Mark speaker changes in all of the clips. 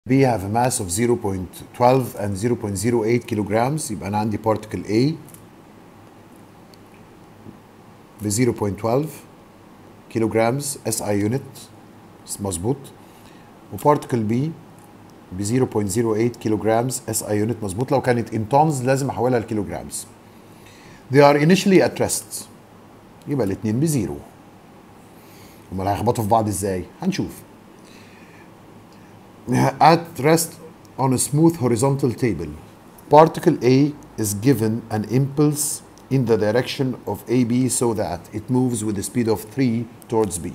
Speaker 1: B have a mass of 0.12 and 0.08 kilograms يبقى أنا عندي particle A ب 0.12 kilograms SI unit مظبوط وبارتكل B ب 0.08 kilograms SI unit مظبوط لو كانت in tons لازم احولها لكيلوجرامز they are initially at rest يبقى الاثنين بزيرو امال هيخبطوا في بعض ازاي هنشوف at rest on a smooth horizontal table particle A is given an impulse in the direction of AB so that it moves with the speed of 3 towards B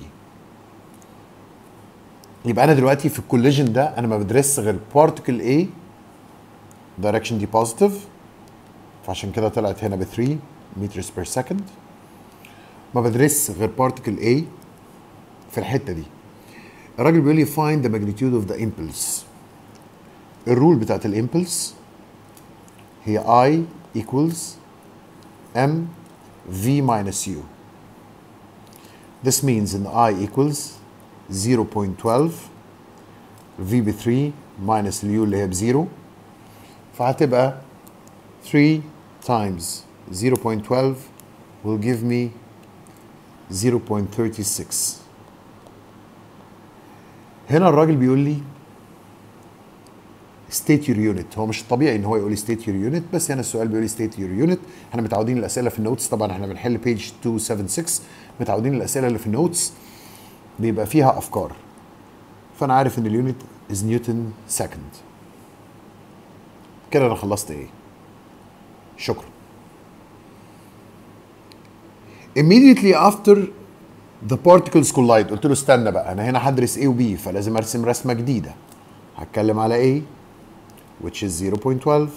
Speaker 1: يبقى انا دلوقتي في الكوليجن ده انا ما بدرسش غير بارتكل A direction دي positive فعشان كده طلعت هنا ب 3 meters per second ما بدرسش غير بارتكل A في الحته دي الراجل بيقول لي find the magnitude of the impulse الرول بتاعت الامبلس هي I equals M V minus U this means ان I equals 0.12 V ب 3 minus اليو اللي هي بزيرو فهتبقى 3 times 0.12 will give me 0.36 هنا الراجل بيقول لي state your unit هو مش طبيعي ان هو يقول لي state your unit بس هنا السؤال بيقول لي state your unit احنا متعودين الاسئله في النوتس طبعا احنا بنحل page 276 متعودين الاسئله اللي في النوتس بيبقى فيها افكار فانا عارف ان اليونت از نيوتن سكند كده انا خلصت ايه شكرا immediately after the particles collide قلت له استنى بقى انا هنا هدرس A و B فلازم ارسم رسمه جديده هتكلم على A which is 0.12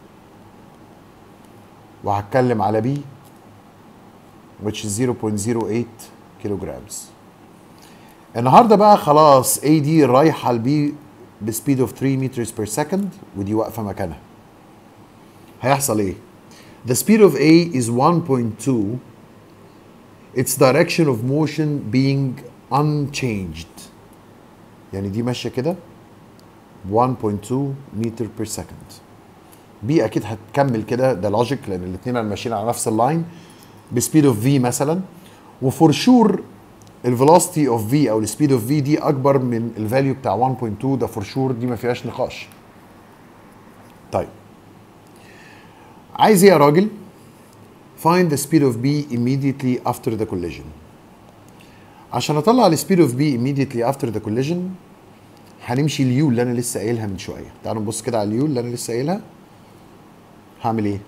Speaker 1: وهتكلم على B which is 0.08 kilograms النهارده بقى خلاص A دي رايحه لبي بسبيد اوف 3 meters per second ودي واقفه مكانها هيحصل ايه؟ The speed of A is 1.2 its direction of motion being unchanged يعني دي ماشيه كده 1.2 meter per second B اكيد هتكمل كده ده لوجيك لان الاثنين ماشيين على نفس اللاين بسبيد اوف V مثلا وفور شور الفيلوسيتي اوف في او السبيد اوف في دي اكبر من الفاليو بتاع 1.2 ده فور شور دي ما فيهاش نقاش طيب عايز ايه يا راجل find the speed of B immediately after the collision عشان اطلع السبيد اوف B immediately after the collision هنمشي اليو اللي انا لسه قايلها من شويه تعالوا نبص كده على اليو اللي انا لسه قايلها هعمل ايه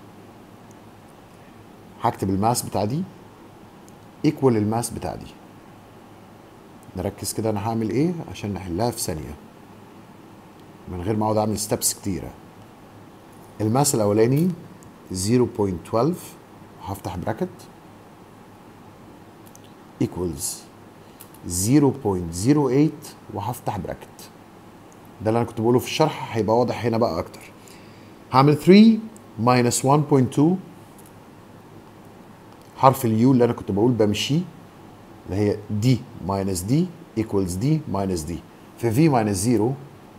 Speaker 1: هكتب الماس بتاع دي ايكوال الماس بتاع دي نركز كده انا هعمل ايه عشان نحلها في ثانيه من غير ما اقعد اعمل ستبس كتيره الماس الاولاني 0.12 هفتح براكت equals 0.08 وهفتح براكت ده اللي انا كنت بقوله في الشرح هيبقى واضح هنا بقى اكتر هعمل 3 minus 1.2 حرف اليو اللي انا كنت بقول بمشيه اللي هي دي minus دي equals دي minus دي في v minus 0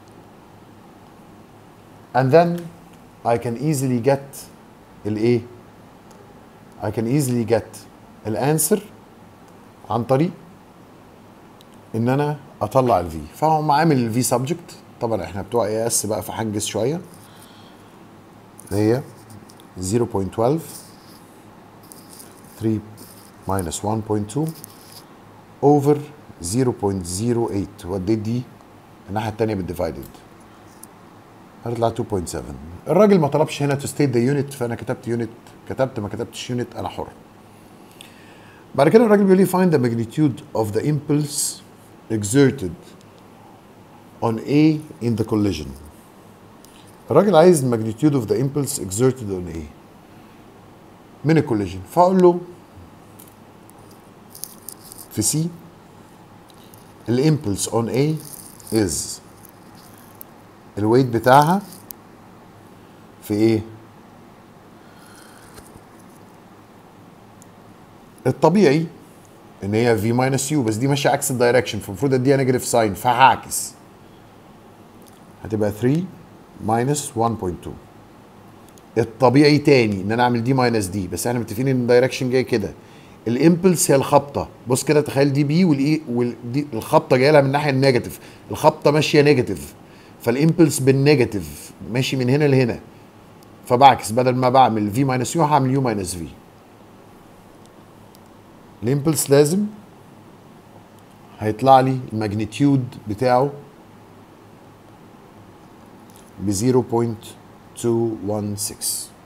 Speaker 1: and then I can easily get الايه I can easily get الانسر عن طريق ان انا اطلع الفي فهو عامل الفي سبجكت طبعا احنا بتوع اي اس بقى فهنجز شويه اللي هي 0.12 3 minus 1.2 over 0.08 وديت دي الناحيه الثانيه بالديفايدد هتطلع 2.7 الراجل ما طلبش هنا تو ستيت ذا يونت فانا كتبت يونت كتبت ما كتبتش يونت انا حر بعد كده الراجل بيقول لي find the magnitude of the impulse exerted on A in the collision الراجل عايز magnitude of the impulse exerted on A من الكوليجن فاقول له في سي الامبلس اون A is الويت بتاعها في ايه؟ الطبيعي ان هي في ماينس يو بس دي ماشيه عكس الدايركشن فالمفروض اديها نيجاتيف ساين فهعكس هتبقى 3 ماينس 1.2 الطبيعي تاني ان انا اعمل دي ماينس دي بس احنا متفقين ان الدايركشن جاي كده الامبلس هي الخبطه بص كده تخيل دي بي والاي والدي الخبطه جايه لها من الناحيه النيجاتيف الخبطه ماشيه نيجاتيف فالامبلس بالنيجاتيف ماشي من هنا لهنا فبعكس بدل ما بعمل في ماينس يو هعمل يو ماينس في الامبلس لازم هيطلع لي الماجنتيود بتاعه ب 0.216